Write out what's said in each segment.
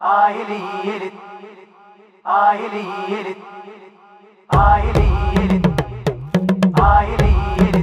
ആയിലീയലി ആയിലീയലി ആയിലീയലി ആയിലീയലി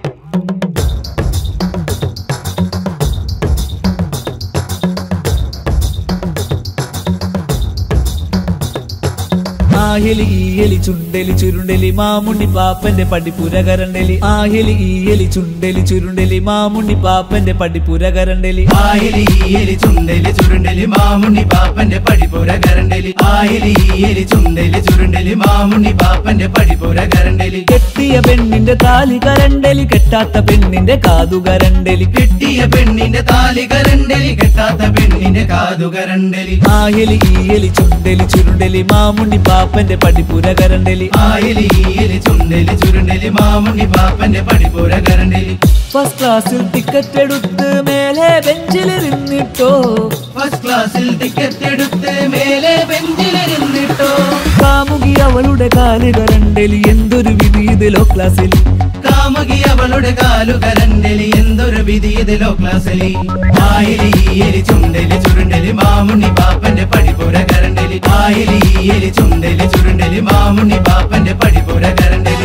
ആഹലി ഈയലി ചുണ്ടലി ചുരുണ്ടലി മാമുണ്ണി പാപ്പന്റെ പടിപ്പുര കരണ്ടലി ആഹലി ഈയലി ചുണ്ടലി ചുരുണ്ടലി മാമുണ്ണി പാപ്പന്റെ പടിപ്പുര കരണ്ടലി ആയിലി ഈയലി ചുണ്ടലി ചുരുണ്ടലി മാമുണ്ണി പാപ്പന്റെ പടിപുര കരണ്ടലി ആയിലി ഈയലി ചുണ്ടലി ചുരുണ്ടലി മാമുണ്ണി പാപ്പന്റെ പടിപുര കരണ്ടലി കെട്ടിയ പെണ്ണിന്റെ താലി കരണ്ടലി കെട്ടാത്ത പെണ്ണിന്റെ കാതു കരണ്ടലി കിട്ടിയ പെണ്ണിന്റെ താലി കരണ്ടലി കെട്ടാത്ത പെണ്ണിന്റെ കാതു കരണ്ടലി ആഹലി ഈയലി ചുണ്ടലി ചുരുണ്ടലി മാമുണ്ണി പാപ്പന്റെ പടിപ്പുര കരണ്ടലി ആയിലി ഈയലി ചുണ്ടലി ചുരുണ്ടലി മാമുണ്ണി പാപ്പന്റെ പടിപുര കരണ്ടലി ഫസ്റ്റ് ക്ലാസ്സിൽ ടിക്കറ്റ് എടുത്ത് മേലെ ബെഞ്ചിലിരുന്നിട്ടോ ഫസ്റ്റ് ക്ലാസ്സിൽ ടിക്കറ്റ് എടുത്ത് മേലെ ബെഞ്ചിലിരുന്നിട്ടോ കാമുകി അവളുടെ കാല് കരണ്ടലി എന്തൊരു വിധി ഇതിലോ ക്ലാസ്സിൽ കാമുകി അവളുടെ കാലു കരണ്ടലി എന്തൊരു വിധി ഇതിലോ ക്ലാസ്സിലി ആയിലി ഈയലി ചുണ്ടലി ചുരുണ്ടലി മാമുണ്ണി പാപ്പന്റെ പടിപുര കരണ്ടലി ആയിലി ഈയലി ചുണ്ടലി ചുരുണ്ടലി മാമുണ്ണി പാപ്പന്റെ പടിപുര കരണ്ടലി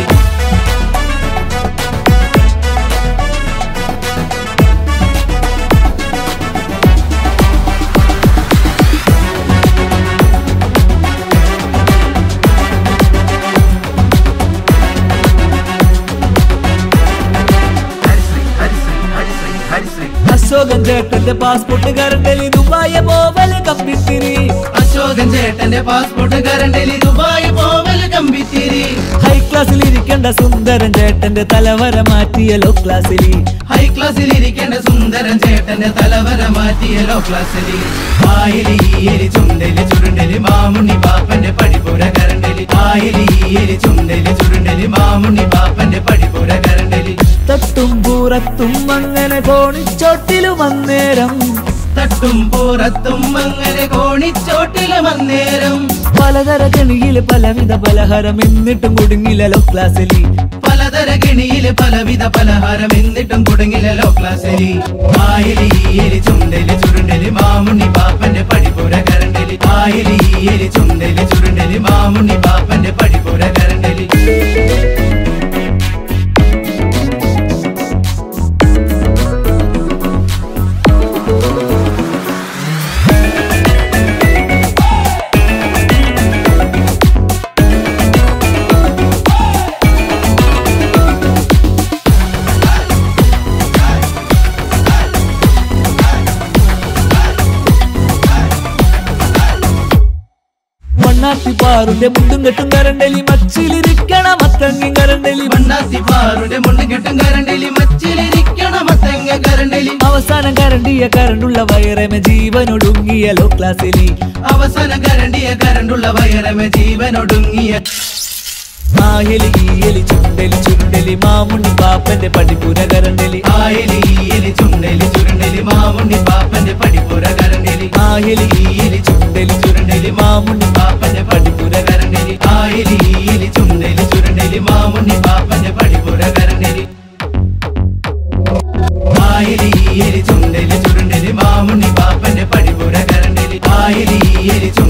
അശോകൻ ചേട്ടന്റെ പാസ്പോർട്ട് കരണ്ടലി ദുബായ പോവല് കമ്പിത്തിരി അശോകൻ ചേട്ടന്റെ പാസ്പോർട്ട് കരണ്ടലി ദുബായ് പോവൽ കമ്പിത്തിരി ഹൈ ക്ലാസ്സിൽ ഇരിക്കേണ്ട സുന്ദരൻ ചേട്ടന്റെ തലവര മാറ്റിയ ലോ ക്ലാസ്സിൽ ഹൈ ക്ലാസ്സിൽ ഇരിക്കേണ്ട സുന്ദരൻ ചേട്ടന്റെ തലവര മാറ്റിയ ലോ ക്ലാസ്സിലി ആയിലി ഈയലി ചുണ്ടലി ചുരുണ്ടലി മാമുണ്ണി പാപ്പന്റെ പടിപുര കരണ്ടലി ആയിലി ഈയലി ചുണ്ടലി ചുരുണ്ടലി മാമുണ്ണി പാപ്പന്റെ പടിപുര കരണ്ടലി തട്ടും പൂറത്തും അങ്ങനെ കോണിച്ചോട്ടിലും അന്നേരം തട്ടും പുറത്തും അങ്ങനെ കോണിച്ചോട്ടിലും അന്നേരം പലതര കെണിയില് പലവിധ പലഹാരം എന്നിട്ടും കുടുങ്ങില്ല ലോ ക്ലാസ്സിൽ പലതര കെണിയില് പലവിധ പലഹാരം എന്നിട്ടും കുടുങ്ങിലോ ക്ലാസ്സിലി ആയിലി ഈയലി ചുണ്ടലി ചുരുണ്ടലി മാമുണ്ണി പാപ്പന്റെ പടിപുര കരണ്ടലി ആയിലി ഈയലി ചുണ്ടലി ചുരുണ്ടലി മാമുണ്ണി പാപ്പന്റെ പടിപുര കരണ്ടലി മണ്ണാത്തി പാറുന്റെ മുണ്ടും കെട്ടും കരണ്ടലി മച്ചിലിരിക്കണ മത്തങ്ങി കരണ്ടലി മണ്ണാത്തി പാറുടെ മുണ്ട് കെട്ടും കരണ്ടലി മച്ചിലിരിക്കണ മത്തങ്ങ കരണ്ടലി അവസാനം കരണ്ടിയ കരണ്ടുള്ള വയറമ ജീവനൊടുങ്ങിയ ലോ ക്ലാസ്സിൽ അവസാനം കരണ്ടിയ കരണ്ടുള്ള വയറമ ജീവനൊടുങ്ങിയ ആഹലി ഈയലി ചുണ്ടലി ചുരുണ്ടലി മാമുണ്ണി പാപ്പന്റെ പടിപ്പുര കരണ്ടലി ആയിലി ഈയലി ചുണ്ടലി ചുരുണ്ടലി മാമുണ്ണി പാപ്പന്റെ പടിപുര കരണ്ടലി ആഹലി ഈയലി ചുണ്ടലി ചുരുണ്ടലി മാമുണ്ണി പാപ്പന്റെ പടിപുര കരണ്ടലി ആയിലി ഈയലി ചുണ്ടലി ചുരുണ്ടലി മാമുണ്ണി പാപ്പന്റെ പടിപുര കരണ്ടലി ആയിലി ഈയലി ചുണ്ടലി ചുരുണ്ടലി മാമുണ്ണി പാപ്പന്റെ പടിപുര കരണ്ടലി ആയിലി ഈയലി ചുണ്ടലി